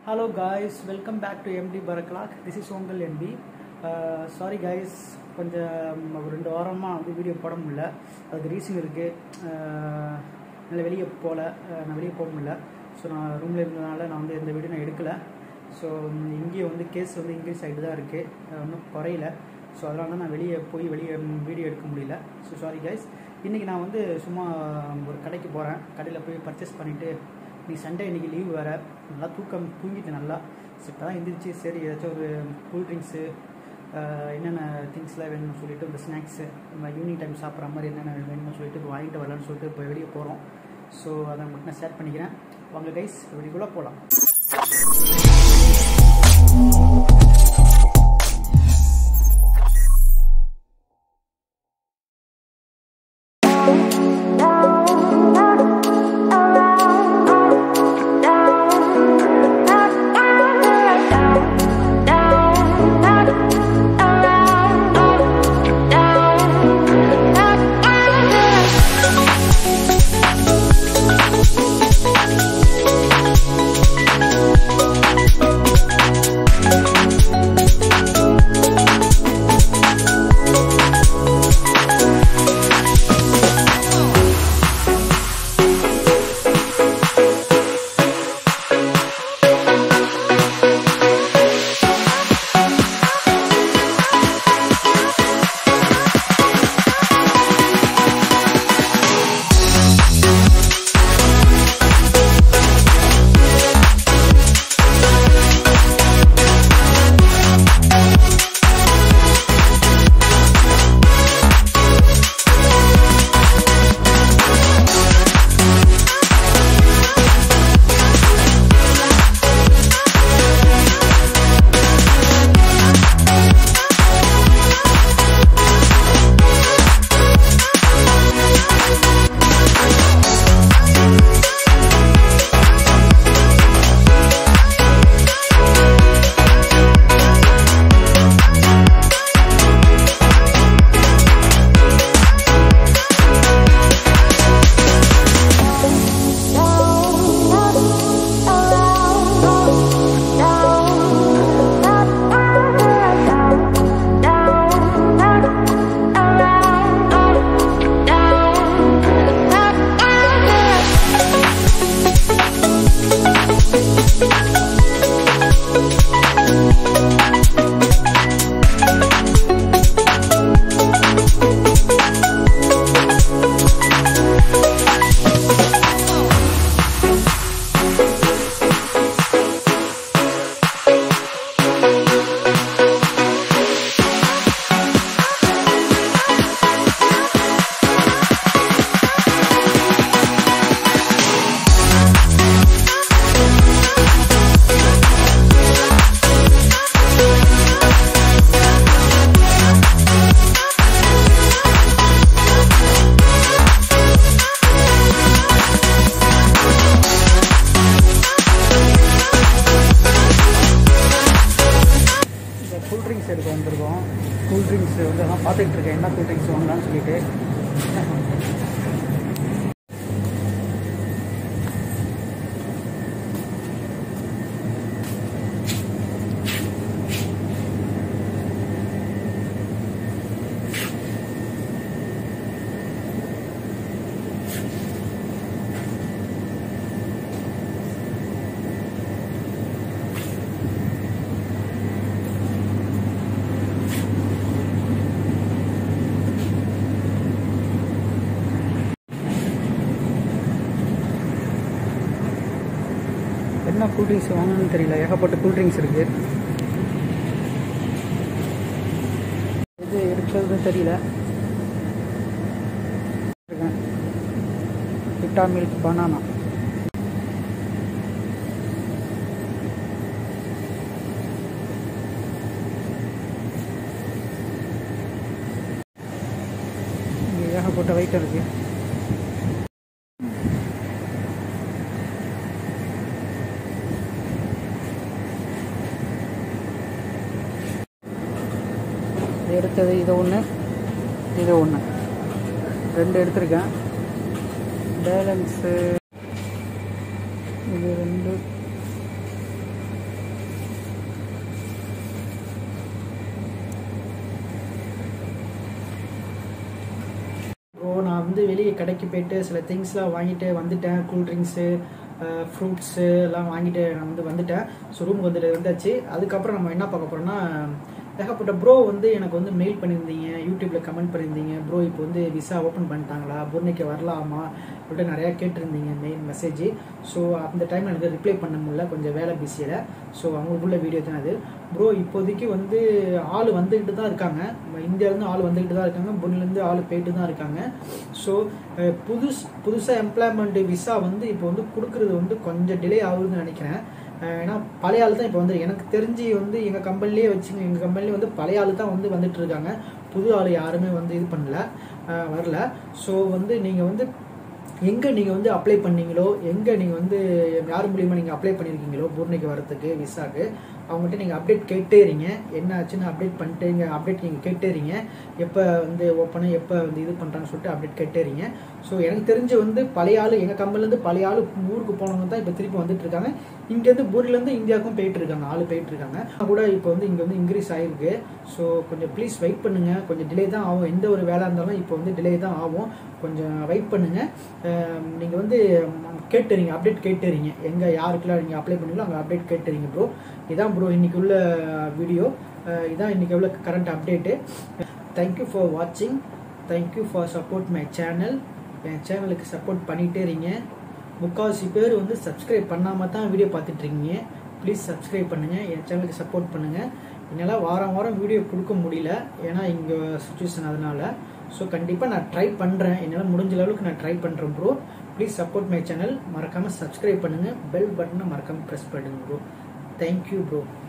hello guys welcome back to எம்டி பரக்லாக் this is உங்கள் எம்பி சாரி காய்ஸ் கொஞ்சம் ஒரு ரெண்டு வாரமாக வந்து வீடியோ போட முடியல அதுக்கு ரீசன் இருக்குது என்னால் வெளியே போகல அஹ் நான் வெளியே போக முடியல ஸோ நான் ரூமில் இருந்ததுனால நான் வந்து எந்த வீடியோ நான் எடுக்கலை ஸோ இங்கேயும் வந்து கேஸ் வந்து இன்க்ரீஸ் ஆகிட்டு தான் இருக்குது ஒன்றும் குறையல ஸோ அதனால தான் நான் வெளியே போய் வெளியே வீடியோ எடுக்க முடியல ஸோ சாரி கைஸ் இன்றைக்கி நான் வந்து சும்மா ஒரு கடைக்கு போகிறேன் கடையில் போய் பர்ச்சேஸ் பண்ணிவிட்டு நீ சண்டே இன்றைக்கி லீவ் வேறு நல்லா தூக்கம் தூங்கிட்டேன் நல்லா ஸோ இப்போ தான் எந்திரிச்சு சரி ஏதாச்சும் ஒரு கூல் ட்ரிங்க்ஸு என்னென்ன திங்ஸ்லாம் வேணும்னு சொல்லிட்டு இந்த ஸ்நாக்ஸு நம்ம ஈவினிங் டைம் சாப்பிட்ற மாதிரி என்னென்ன வேணும்னு சொல்லிட்டு இப்போ வாங்கிட்டு வரலான்னு சொல்லிட்டு இப்போ வெளியே போகிறோம் ஸோ அதை மட்டும் நான் ஷேர் பண்ணிக்கிறேன் வாங்க கைஸ் வெளிக்குள்ளே போகலாம் இந்த கூல் ட்ரிங்க்ஸ் எடுக்க வந்திருக்கோம் கூல் ட்ரிங்க்ஸ் வந்து எல்லாம் பார்த்துக்கிட்டு இருக்கேன் என்ன கூல் ட்ரிங்க்ஸ் வாங்கலாம்னு சொல்லிட்டு என்ன கூல் ட்ரிங்க்ஸ் வாங்கணும்னு தெரியல ஏகப்பட்ட கூல் ட்ரிங்க்ஸ் இருக்குது எது எடுக்கிறதுன்னு தெரியல இருக்கேன் விட்டா மில்க் பனானா இங்கே ஏகப்பட்ட வைட்டம் இருக்குது எடுத்தது இது ஒன்று இது ஒன்று ரெண்டு எடுத்திருக்கேன் பேலன்ஸு இது ரெண்டு வந்து வெளியே கடைக்கு போயிட்டு சில திங்ஸ்லாம் வாங்கிட்டு வந்துட்டேன் கூல் ட்ரிங்க்ஸு ஃப்ரூட்ஸு எல்லாம் வாங்கிட்டு நான் வந்து வந்துட்டேன் ஸோ ரூமுக்கு வந்துட்டு வந்தாச்சு அதுக்கப்புறம் நம்ம என்ன பார்க்க போகிறோம்னா ஏகப்பட்ட ப்ரோ வந்து எனக்கு வந்து மெயில் பண்ணியிருந்தீங்க யூடியூப்ல கமெண்ட் பண்ணியிருந்தீங்க ப்ரோ இப்போ வந்து விசா ஓப்பன் பண்ணிட்டாங்களா புர்னிக்கு வரலாமா சொல்லிட்டு நிறையா கேட்டிருந்தீங்க மெயில் மெசேஜ் ஸோ அந்த டைம் எனக்கு ரிப்ளை பண்ண முடியல கொஞ்சம் வேலை பிஸியில் ஸோ அவங்களுக்குள்ள வீடியோ தான் அது ப்ரோ இப்போதைக்கு வந்து ஆள் வந்துக்கிட்டு தான் இருக்காங்க இந்தியாவிலேருந்து ஆள் வந்துக்கிட்டு தான் இருக்காங்க புன்னிலேருந்து ஆள் போயிட்டு தான் இருக்காங்க ஸோ புதுசு புதுசாக எம்ப்ளாய்மெண்ட் விசா வந்து இப்போ வந்து கொடுக்குறது வந்து கொஞ்சம் டிலே ஆகுதுன்னு நினைக்கிறேன் அஹ் ஏன்னா பழைய ஆள் தான் இப்போ வந்து எனக்கு தெரிஞ்சு வந்து எங்கள் கம்பெனிலே வச்சுங்க எங்கள் கம்பெனிலே வந்து பழைய ஆள் தான் வந்து வந்துட்டு இருக்காங்க புது ஆள் யாருமே வந்து இது பண்ணல அஹ் வரல ஸோ வந்து நீங்கள் வந்து எங்கே நீங்கள் வந்து அப்ளை பண்ணீங்களோ எங்கே நீங்கள் வந்து யார் மூலியமாக நீங்கள் அப்ளை பண்ணியிருக்கீங்களோ பூர்ணிக்கு வரத்துக்கு விசாக்கு அவங்ககிட்ட நீங்கள் அப்டேட் கேட்டே இருங்க என்ன ஆச்சுன்னு அப்டேட் பண்ணிட்டு இங்கே அப்டேட் நீங்கள் கேட்டே இருங்க எப்போ வந்து ஓப்பனு எப்போ வந்து இது பண்ணுறாங்கன்னு சொல்லிட்டு அப்டேட் கேட்டே இருங்க ஸோ எனக்கு தெரிஞ்சு வந்து பழைய ஆள் எங்கள் கம்பெனிலேருந்து பழைய ஆள் ஊருக்கு போனவங்க தான் இப்போ திருப்பி வந்துட்டு இருக்காங்க இங்கேருந்து பூரிலேருந்து இந்தியாவுக்கும் போயிட்டு இருக்காங்க ஆள் போயிட்டு இருக்காங்க நான் கூட இப்போ வந்து இங்கே வந்து இன்க்ரீஸ் ஆகிருக்கு ஸோ கொஞ்சம் ப்ளீஸ் வெயிட் பண்ணுங்க கொஞ்சம் டிலே தான் ஆகும் எந்த ஒரு வேலை இருந்தாலும் இப்போ வந்து டிலே தான் ஆகும் கொஞ்சம் வெயிட் பண்ணுங்க நீங்கள் வந்து கேட்டுறீங்க அப்டேட் கேட்டுறீங்க எங்கே யாருக்கெல்லாம் நீங்கள் அப்ளை பண்ணீங்களோ அங்கே அப்டேட் கேட்டுறீங்க ப்ரோ இதான் ப்ரோ இன்னைக்கு உள்ள வீடியோ இதான் இன்னைக்கு உள்ள கரண்ட் அப்டேட்டு தேங்க்யூ ஃபார் வாட்சிங் thank you for support my channel என் சேனலுக்கு சப்போர்ட் பண்ணிகிட்டே இருங்க முக்கால்வாசி பேர் வந்து சப்ஸ்கிரைப் பண்ணாமல் தான் வீடியோ பார்த்துட்டு இருக்கீங்க ப்ளீஸ் சப்ஸ்கிரைப் பண்ணுங்கள் என் சேனலுக்கு சப்போர்ட் பண்ணுங்கள் என்னால் வாரம் வாரம் வீடியோ கொடுக்க முடியல ஏன்னா இங்கே சுச்சுவேஷன் அதனால ஸோ கண்டிப்பாக நான் ட்ரை பண்ணுறேன் என்னால் முடிஞ்ச அளவுக்கு நான் ட்ரை பண்ணுறேன் bro please support my channel மறக்காமல் சப்ஸ்கிரைப் பண்ணுங்கள் பெல் பட்டனை மறக்காமல் ப்ரெஸ் பண்ணுங்க ப்ரோ தேங்க்யூ ப்ரோ